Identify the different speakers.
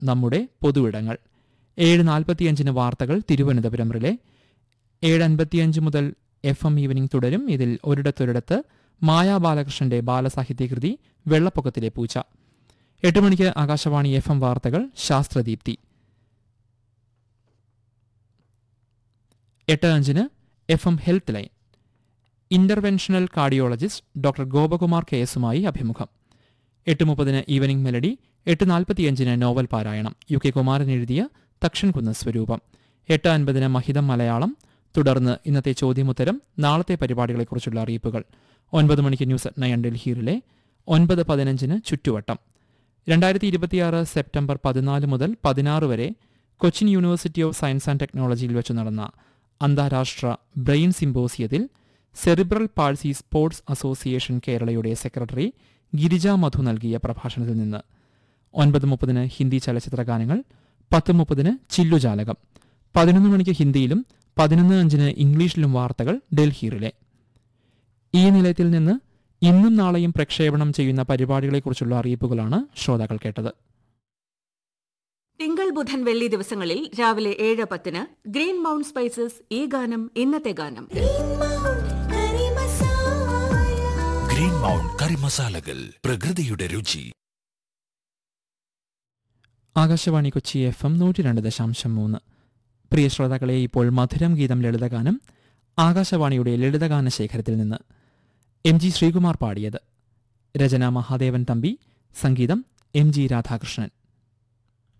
Speaker 1: നമ്മുടെ പൊതുവിടങ്ങൾ ഏഴ് നാൽപ്പത്തിയഞ്ചിന് വാർത്തകൾ തിരുവനന്തപുരം റിലേ ഏഴ് അൻപത്തിയഞ്ച് മുതൽ എഫ് എം ഈവനിംഗ് തുടരും ഇതിൽ ഒരിടത്തൊരിടത്ത് മായാ ബാലകൃഷ്ണന്റെ ബാലസാഹിത്യകൃതി വെള്ളപ്പൊക്കത്തിലെ പൂച്ച എട്ട് മണിക്ക് ആകാശവാണി എഫ് എം വാർത്തകൾ ശാസ്ത്രദീപ്തി എട്ട് അഞ്ചിന് F M health line interventional cardiologist doctor Gopakumar K എസുമായി അഭിമുഖം എട്ട് മുപ്പതിന് ഈവനിംഗ് മെലഡി എട്ട് നാൽപ്പത്തിയഞ്ചിന് നോവൽ പാരായണം യു കെ കുമാരൻ എഴുതിയ തക്ഷൻകുന്ന് സ്വരൂപം എട്ട് അൻപതിന് മഹിതം മലയാളം തുടർന്ന് ഇന്നത്തെ ചോദ്യമുത്തരം നാളത്തെ പരിപാടികളെക്കുറിച്ചുള്ള അറിയിപ്പുകൾ ഒൻപത് മണിക്ക് ന്യൂസ് അറ്റ് നയൻ ഡൽഹിയിലെ ഒൻപത് പതിനഞ്ചിന് ചുറ്റുവട്ടം രണ്ടായിരത്തി ഇരുപത്തിയാറ് സെപ്റ്റംബർ പതിനാല് മുതൽ പതിനാറ് വരെ Cochin university of science and ടെക്നോളജിയിൽ വെച്ച് നടന്ന അന്താരാഷ്ട്ര ബ്രെയിൻ സിംബോസിയത്തിൽ സെറിബ്രൽ പാൾസി സ്പോർട്സ് അസോസിയേഷൻ കേരളയുടെ സെക്രട്ടറി ഗിരിജ മധു നൽകിയ പ്രഭാഷണത്തിൽ നിന്ന് ഒൻപത് മുപ്പതിന് ഹിന്ദി ചലച്ചിത്ര ഗാനങ്ങൾ പത്ത് മുപ്പതിന് ചില്ലുജാലകം പതിനൊന്ന് മണിക്ക് ഹിന്ദിയിലും പതിനൊന്ന് അഞ്ചിന് ഇംഗ്ലീഷിലും വാർത്തകൾ ഡൽഹിയിലെ ഈ നിലയത്തിൽ നിന്ന് ഇന്നും നാളെയും പ്രക്ഷേപണം ചെയ്യുന്ന പരിപാടികളെക്കുറിച്ചുള്ള അറിയിപ്പുകളാണ് ശ്രോതാക്കൾ കേട്ടത്
Speaker 2: തിങ്കൾ ബുധൻ വെള്ളി ദിവസങ്ങളിൽ രാവിലെ ഏഴ് പത്തിന് ഗ്രീൻ മൗണ്ട് സ്പൈസസ് ഈ ഗാനം ഇന്നത്തെ ഗാനം
Speaker 3: ഗ്രീൻ മൗണ്ട് കറി മസാലകൾ പ്രകൃതിയുടെ രുചി
Speaker 1: ആകാശവാണി കൊച്ചി എഫ് എം നൂറ്റി രണ്ട് ദശാംശം മൂന്ന് പ്രിയ ശ്രോതാക്കളെ ഇപ്പോൾ മധുരം ഗീതം ലളിതഗാനം ആകാശവാണിയുടെ ലളിതഗാന ശേഖരത്തിൽ നിന്ന് എം ജി ശ്രീകുമാർ പാടിയത് രചന മഹാദേവൻ തമ്പി സംഗീതം എം ജി രാധാകൃഷ്ണൻ